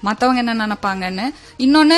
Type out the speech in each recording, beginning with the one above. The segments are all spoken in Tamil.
மத்தவங்க என்ன நினைப்பாங்கன்னு இன்னொன்னு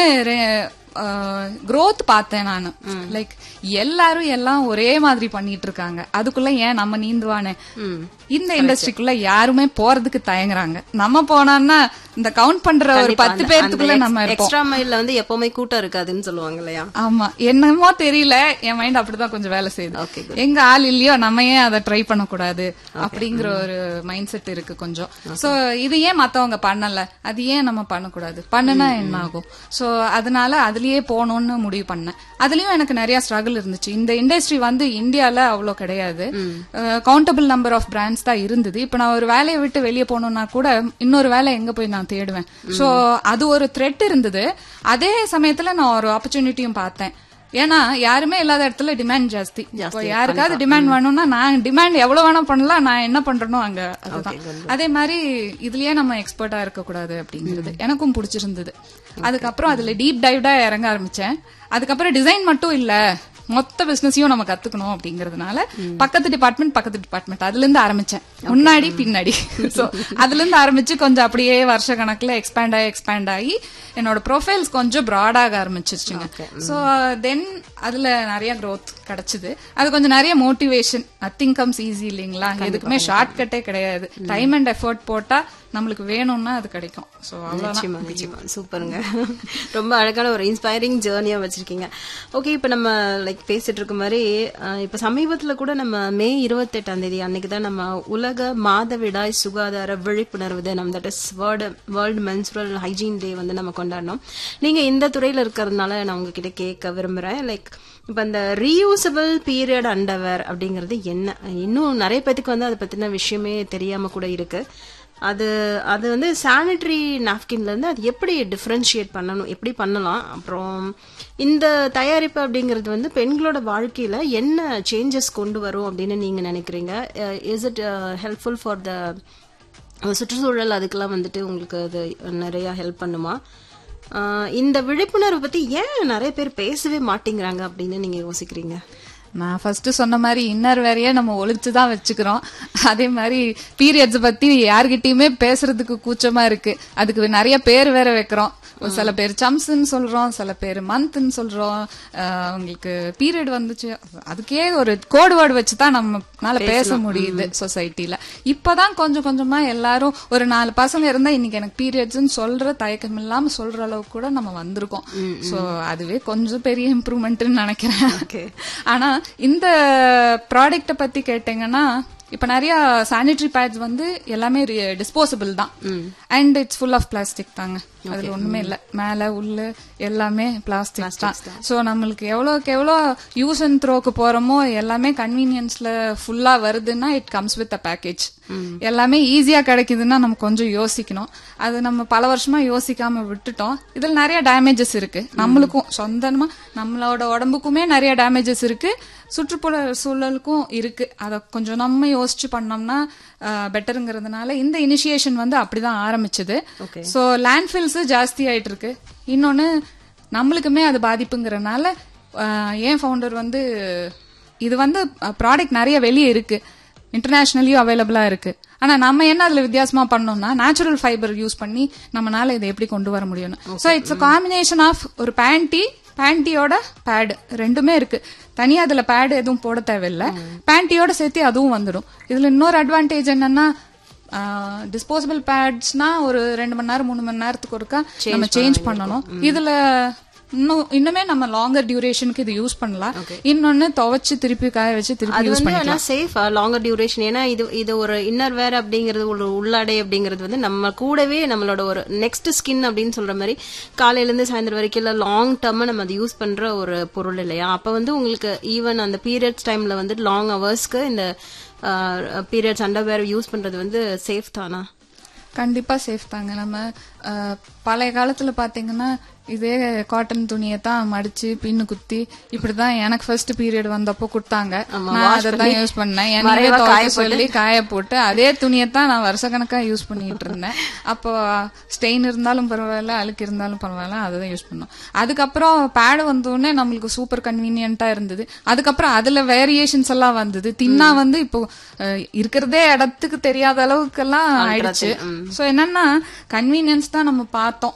growth பார்த்தேன் நான் லைக் எல்லாரும் எல்லாம் ஒரே மாதிரி பண்ணிட்டு இருக்காங்க அதுக்குள்ள ஏன் நம்ம நீந்துவானே இந்த இண்டஸ்ட்ரிக்குள்ள யாருமே போறதுக்கு தயங்குறாங்க நம்ம போனோம்னா இந்த கவுண்ட் பண்ற ஒரு பத்து பேர்த்துக்குள்ள நம்ம இருப்போம் எக்ஸ்ட்ரா மைல்ல வந்து எப்பவுமே கூட்டம் இருக்காதுன்னு சொல்லுவாங்க இல்லையா ஆமா என்னமோ தெரியல என் மைண்ட் அப்படிதான் கொஞ்சம் வேலை செய்யுது Okay, எங்க ஆள் இல்லையோ நம்ம ஏன் அதை ட்ரை பண்ணக்கூடாது அப்படிங்கிற ஒரு மைண்ட் செட் இருக்கு கொஞ்சம் சோ இது ஏன் மத்தவங்க பண்ணல அது ஏன் நம்ம பண்ணக்கூடாது பண்ணுனா என்ன ஆகும் சோ அதனால அதுலயே போகணும்னு முடிவு பண்ணேன் அதுலயும் எனக்கு நிறைய ஸ்ட்ரகிள் இருந்துச்சு இந்த இண்டஸ்ட்ரி வந்து இந்தியால அவ்வளவு கிடையாது கவுண்டபிள் நம்பர் ஆஃப் பிராண்ட்ஸ் தான் இருந்தது இப்ப நான் ஒரு வேலையை விட்டு வெளியே போகணும்னா கூட இன்னொரு வேலை எங்க போய் நான் தேடுவேன் சோ அது ஒரு த்ரெட் இருந்தது அதே சமயத்துல நான் ஒரு ஆப்பர்ச்சுனிட்டியும் பார்த்தேன் ஏன்னா யாருமே இல்லாத இடத்துல டிமாண்ட் ஜாஸ்தி இப்போ யாருக்காவது டிமாண்ட் வேணும்னா நான் டிமாண்ட் எவ்வளவு வேணா பண்ணலாம் நான் என்ன பண்றேனோ அங்க அதுதான் அதே மாதிரி இதுலயே நம்ம எக்ஸ்பர்ட்டா இருக்க கூடாது அப்படிங்கிறது எனக்கும் பிடிச்சிருந்தது அதுக்கப்புறம் அதுல டீப் டைவ்டா இறங்க ஆரம்பிச்சேன் அதுக்கப்புறம் டிசைன் மட்டும் இல்ல மொத்த பிசினஸையும் நம்ம கத்துக்கணும் அப்படிங்கறதுனால பக்கத்து டிபார்ட்மெண்ட் பக்கத்து டிபார்ட்மெண்ட் அதுல இருந்து ஆரம்பிச்சேன் முன்னாடி பின்னாடி சோ அதுல இருந்து ஆரம்பிச்சு கொஞ்சம் அப்படியே வருஷ கணக்குல எக்ஸ்பேண்ட் ஆகி எக்ஸ்பேண்ட் ஆகி என்னோட ப்ரொஃபைல்ஸ் கொஞ்சம் ப்ராடாக ஆரம்பிச்சிருச்சுங்க சோ தென் அதுல நிறைய growth கிடைச்சது அது கொஞ்சம் நிறைய மோட்டிவேஷன் நத்திங் கம்ஸ் ஈஸி இல்லைங்களா எதுக்குமே ஷார்ட் கட்டே கிடையாது டைம் அண்ட் எஃபோர்ட் போட்டா நம்மளுக்கு வேணும்னா அது கிடைக்கும் சோ அவ்வளவுதான் நிச்சயமா நிச்சயமா சூப்பருங்க ரொம்ப அழகான ஒரு இன்ஸ்பைரிங் ஜேர்னியா வச்சிருக்கீங்க ஓகே இப்ப நம்ம லைக் பேசிட்டு இருக்க மாதிரி அஹ், இப்ப சமீபத்துல கூட நம்ம மே இருபத்தெட்டாம் தேதி அன்னைக்கு தான் நம்ம உலக மாதவிடாய் சுகாதார விழிப்புணர்வு தினம் that is world world menstrual hygiene day வந்து நம்ம கொண்டாடினோம் நீங்க இந்த துறையில இருக்கிறதுனால நான் உங்ககிட்ட கேட்க விரும்புறேன் லைக் இப்ப இந்த ரீயூசபிள் பீரியட் அண்டர்வேர் அப்படிங்கிறது என்ன இன்னும் நிறைய பேத்துக்கு வந்து அதை பத்தின விஷயமே தெரியாம கூட இருக்கு அது அது வந்து சானிட்டரி நாப்கின்ல இருந்து அது எப்படி டிஃபரன்ஷியேட் பண்ணணும் எப்படி பண்ணலாம் அப்புறம் இந்த தயாரிப்பு அப்படிங்கிறது வந்து பெண்களோட வாழ்க்கையில என்ன சேஞ்சஸ் கொண்டு வரும் அப்படின்னு நீங்க நினைக்கிறீங்க is it helpful for the சுற்றுச்சூழல் அதுக்கெல்லாம் வந்துட்டு உங்களுக்கு அது நிறைய ஹெல்ப் பண்ணுமா அஹ், இந்த விழிப்புணர்வு பத்தி ஏன் நிறைய பேர் பேசவே மாட்டேங்கிறாங்க அப்படின்னு நீங்க யோசிக்கிறீங்க நான் ஃபர்ஸ்ட் சொன்ன மாதிரி இன்னர் வேறையே நம்ம ஒழிச்சு தான் வச்சுக்கிறோம் அதே மாதிரி பீரியட்ஸ் பத்தி யார்கிட்டயுமே பேசுறதுக்கு கூச்சமா இருக்கு அதுக்கு நிறைய பேர் வேற வைக்கிறோம் ஒரு சில பேர் சம்ஸ்ன்னு சொல்றோம் சில பேர் மந்த்ன்னு சொல்றோம் அஹ் உங்களுக்கு பீரியட் வந்துச்சு அதுக்கே ஒரு கோடு வேர்டு வச்சு தான் நம்மளால பேச முடியுது சொசைட்டில இப்பதான் கொஞ்சம் கொஞ்சமா எல்லாரும் ஒரு நாலு பசங்க இருந்தா இன்னைக்கு எனக்கு பீரியட்ஸ்னு சொல்ற தயக்கம் இல்லாம சொல்ற அளவுக்கு கூட நம்ம வந்திருக்கோம் சோ அதுவே கொஞ்சம் பெரிய இம்ப்ரூவ்மெண்ட்னு நினைக்கிறேன் ஆனா இந்த ப்ராடக்ட்ட பத்தி கேட்டீங்கன்னா இப்ப நிறைய சானிட்டரி பேட்ஸ் வந்து எல்லாமே டிஸ்போசபிள் தான் and it's full of plastic தாங்க அதுல ஒண்ணுமே இல்ல மேல உள்ள எல்லாமே பிளாஸ்டிக் தான் சோ நம்மளுக்கு எவ்வளவுக்கு எவ்வளவு யூஸ் அண்ட் த்ரோக்கு போறோமோ எல்லாமே கன்வீனியன்ஸ்ல ஃபுல்லா வருதுன்னா it comes with a package எல்லாமே ஈஸியா கிடைக்குதுன்னா நம்ம கொஞ்சம் யோசிக்கணும் அது நம்ம பல வருஷமா யோசிக்காம விட்டுட்டோம் இதுல நிறைய டேமேஜஸ் இருக்கு நம்மளுக்கும் சொந்தமா நம்மளோட உடம்புக்குமே நிறைய டேமேஜஸ் இருக்கு சுற்றுப்புற சூழலுக்கும் இருக்கு அத கொஞ்சம் நம்ம யோசிச்சு பண்ணோம்னா பெட்டருங்கிறதுனால இந்த இனிஷியேஷன் வந்து அப்படிதான் ஆரம்பிச்சது சோ லேண்ட்ஃபில்ஸ் ஜாஸ்தி ஆயிட்டு இருக்கு இன்னொன்னு நம்மளுக்குமே அது பாதிப்புங்கிறனால ஆஹ், ஏன் ஃபவுண்டர் வந்து இது வந்து ப்ராடக்ட் நிறைய வெளியே இருக்கு இன்டர்நேஷனலியும் அவைலபிளா இருக்கு ஆனா நம்ம என்ன அதுல வித்தியாசமா பண்ணோம்னா நேச்சுரல் ஃபைபர் யூஸ் பண்ணி நம்மனால இதை எப்படி கொண்டு வர முடியும்னு so it's a combination of ஒரு பேண்டி பேண்டியோட பேட் ரெண்டுமே இருக்கு தனியா அதுல பேட் எதுவும் போட தேவையில்ல பேண்டியோட சேர்த்து அதுவும் வந்துடும் இதுல இன்னொரு அட்வான்டேஜ் என்னன்னா டிஸ்போசபிள் பேட்ஸ்னா ஒரு ரெண்டு மணி நேரம் மூணு மணி நேரத்துக்கு ஒருக்கா நம்ம சேஞ்ச் பண்ணணும் இதுல இன்னும் இன்னுமே நம்ம லாங்கர் டியூரேஷனுக்கு இது யூஸ் பண்ணலாம் இன்னொன்னு துவைச்சு திருப்பி காய வச்சு திருப்பி அது யூஸ் வந்து பண்ணிக்கலாம் ஆனா சேஃபா லாங்கர் டியூரேஷன் ஏன்னா இது இது ஒரு இன்னர் வேர் அப்படிங்கிறது ஒரு உள்ளாடை அப்படிங்கிறது வந்து நம்ம கூடவே நம்மளோட ஒரு நெக்ஸ்ட் ஸ்கின் அப்படின்னு சொல்ற மாதிரி காலையில இருந்து சாயந்தரம் வரைக்கும் இல்ல லாங் டர்ம் நம்ம அதை யூஸ் பண்ற ஒரு பொருள் இல்லையா அப்ப வந்து உங்களுக்கு ஈவன் அந்த பீரியட்ஸ் டைம்ல வந்து லாங் ஹவர்ஸ்க்கு இந்த பீரியட்ஸ் அண்டர்வேர் யூஸ் பண்றது வந்து சேஃப் தானா கண்டிப்பா சேஃப் தாங்க நம்ம அஹ், பழைய காலத்துல பாத்தீங்கன்னா இதே காட்டன் துணியை தான் மடிச்சு பின்னு குத்தி இப்படிதான் எனக்கு ஃபர்ஸ்ட் பீரியட் வந்தப்போ கொடுத்தாங்க நான் அதை தான் யூஸ் பண்ணேன் என்னையே மறைவா காய துவைக்க சொல்லி காய போட்டு அதே துணியை தான் நான் வருஷக்கணக்கா யூஸ் பண்ணிட்டு இருந்தேன் அப்போ ஸ்டெயின் இருந்தாலும் பரவாயில்ல அழுக்கு இருந்தாலும் பரவாயில்ல அதை தான் யூஸ் பண்ணோம் அதுக்கப்புறம் பேடு வந்தோடனே நம்மளுக்கு சூப்பர் கன்வீனியன்ட்டா இருந்தது அதுக்கப்புறம் அதுல வேரியேஷன்ஸ் எல்லாம் வந்தது தின்னா வந்து இப்போ அஹ், இருக்கிறதே இடத்துக்கு தெரியாத அளவுக்கு எல்லாம் ஆயிடுச்சு சோ என்னன்னா கன்வீனியன்ஸ் தான் நம்ம பார்த்தோம்